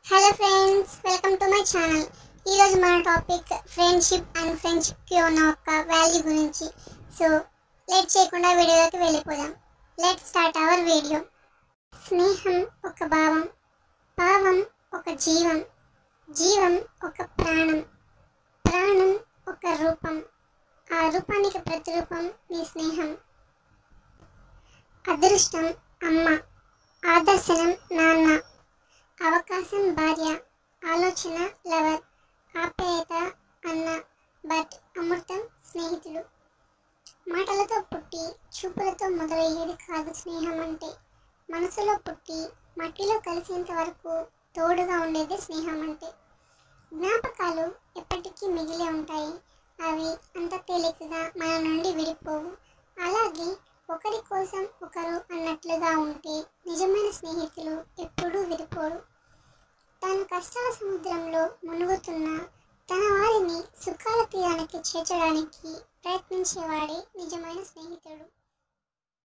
hello friends welcome to my channel ఈరోజు మన topic friendship and ఫ్రెండ్షిప్కి ఉన్న ఒక వాల్యూ గురించి సో లేట్ చేయకుండా వీడియోలోకి వెళ్ళిపోదాం లెట్ స్టార్ట్ అవర్ వీడియో స్నేహం ఒక భావం భావం ఒక జీవం జీవం ఒక ప్రాణం ప్రాణం ఒక రూపం ఆ రూపానికి ప్రతిరూపం మీ స్నేహం అదృష్టం అమ్మ ఆదర్శనం నాన్న అవకాశం భార్య ఆలోచన లవర్ ఆప్యాయత అన్న బట్ అమృతం స్నేహితుడు మాటలతో పుట్టి చూపులతో మొదలయ్యేది కాదు స్నేహం అంటే మనసులో పుట్టి మట్టిలో కలిసేంత వరకు తోడుగా ఉండేది స్నేహం అంటే జ్ఞాపకాలు ఎప్పటికీ మిగిలే ఉంటాయి అవి అంత తేలికగా మన నుండి విడిపోవు అలాగే ఒకరి కోసం ఒకరు అన్నట్లుగా ఉంటే నిజమైన స్నేహితులు ఎప్పుడూ విడిపోరు తాను కష్టాల సముద్రంలో మునుగుతున్న తన వారిని సుఖాల తీరానికి చేర్చడానికి ప్రయత్నించేవాడే నిజమైన స్నేహితుడు